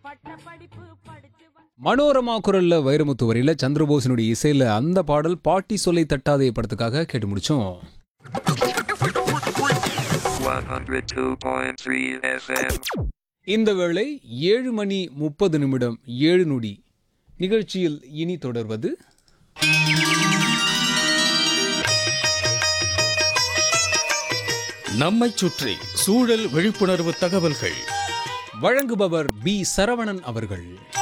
பட்ட படிப்பு படிச்சு வ- மனோரமா குரல்ல வைரமுத்து வரியில சந்திரபோஸினுடைய இசையில அந்த பாடல் பாட்டி சொல்லை தட்டாதே படத்துக்காக கேட்டு முடிச்சோம் 102.3 FM. இந்த வேளை ஏழு மணி முப்பது நிமிடம் ஏழு நொடி நிகழ்ச்சியில் இனி தொடர்வது நம்மைச் சுற்றி சூழல் விழிப்புணர்வு தகவல்கள் வழங்குபவர் பி சரவணன் அவர்கள்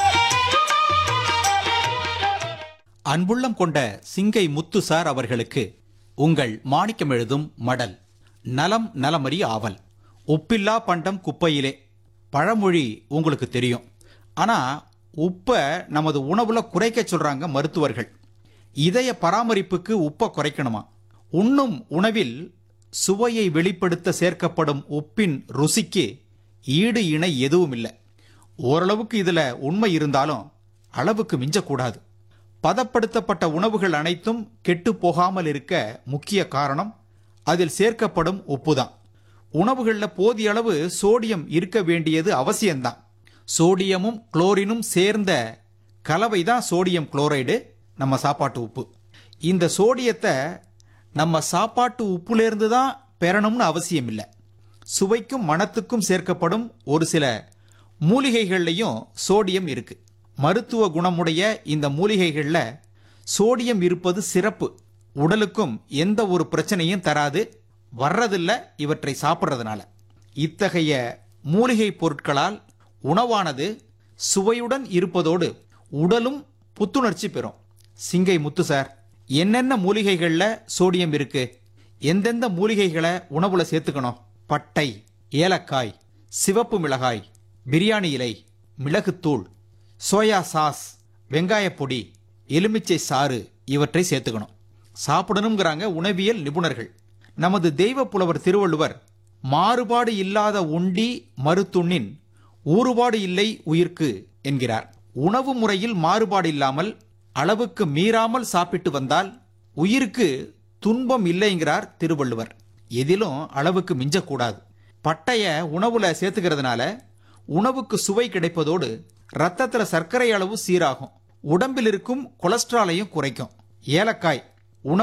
அன்புள்ளம் கொண்ட சிங்கை முத்து சார் அவர்களுக்கு உங்கள் மாணிக்கம் எழுதும் மடல் நலம் நலமறி ஆவல் உப்பில்லா பண்டம் குப்பையிலே பழமொழி உங்களுக்கு தெரியும் ஆனா உப்பை நமது உணவுல குறைக்க சொல்றாங்க மருத்துவர்கள் இதய பராமரிப்புக்கு உப்பை குறைக்கணுமா உண்ணும் உணவில் சுவையை வெளிப்படுத்த சேர்க்கப்படும் உப்பின் ருசிக்கு ஈடு இணை எதுவும் இல்லை ஓரளவுக்கு இதுல உண்மை இருந்தாலும் அளவுக்கு மிஞ்சக்கூடாது பதப்படுத்தப்பட்ட உணவுகள் அனைத்தும் கெட்டு போகாமல் இருக்க முக்கிய காரணம் அதில் சேர்க்கப்படும் உப்புதான் உணவுகளில் போதிய அளவு சோடியம் இருக்க வேண்டியது அவசியம்தான் சோடியமும் குளோரினும் சேர்ந்த கலவை தான் சோடியம் குளோரைடு நம்ம சாப்பாட்டு உப்பு இந்த சோடியத்தை நம்ம சாப்பாட்டு உப்புலேருந்து தான் பெறணும்னு அவசியம் இல்லை சுவைக்கும் மணத்துக்கும் சேர்க்கப்படும் ஒரு சில மூலிகைகள்லையும் சோடியம் இருக்கு மருத்துவ குணமுடைய இந்த மூலிகைகள்ல சோடியம் இருப்பது சிறப்பு உடலுக்கும் எந்த ஒரு பிரச்சனையும் தராது வர்றதில்ல இவற்றை சாப்பிட்றதுனால இத்தகைய மூலிகை பொருட்களால் உணவானது சுவையுடன் இருப்பதோடு உடலும் புத்துணர்ச்சி பெறும் சிங்கை முத்து சார் என்னென்ன மூலிகைகள்ல சோடியம் இருக்கு எந்தெந்த மூலிகைகளை உணவுல சேர்த்துக்கணும் பட்டை ஏலக்காய் சிவப்பு மிளகாய் பிரியாணி இலை மிளகுத்தூள் சோயா சாஸ் வெங்காயப் பொடி எலுமிச்சை சாறு இவற்றை சேர்த்துக்கணும் சாப்பிடணுங்கிறாங்க உணவியல் நிபுணர்கள் நமது தெய்வ புலவர் திருவள்ளுவர் மாறுபாடு இல்லாத உண்டி மறுத்துண்ணின் ஊறுபாடு இல்லை உயிர்க்கு என்கிறார் உணவு முறையில் மாறுபாடு இல்லாமல் அளவுக்கு மீறாமல் சாப்பிட்டு வந்தால் உயிருக்கு துன்பம் இல்லைங்கிறார் திருவள்ளுவர் எதிலும் அளவுக்கு மிஞ்சக்கூடாது பட்டைய உணவுல சேர்த்துக்கிறதுனால உணவுக்கு சுவை கிடைப்பதோடு ரத்தத்துல சர்க்கரை அளவு சீராகும் உடம்பில் இருக்கும் கொலஸ்ட்ராலையும் குறைக்கும் ஏலக்காய்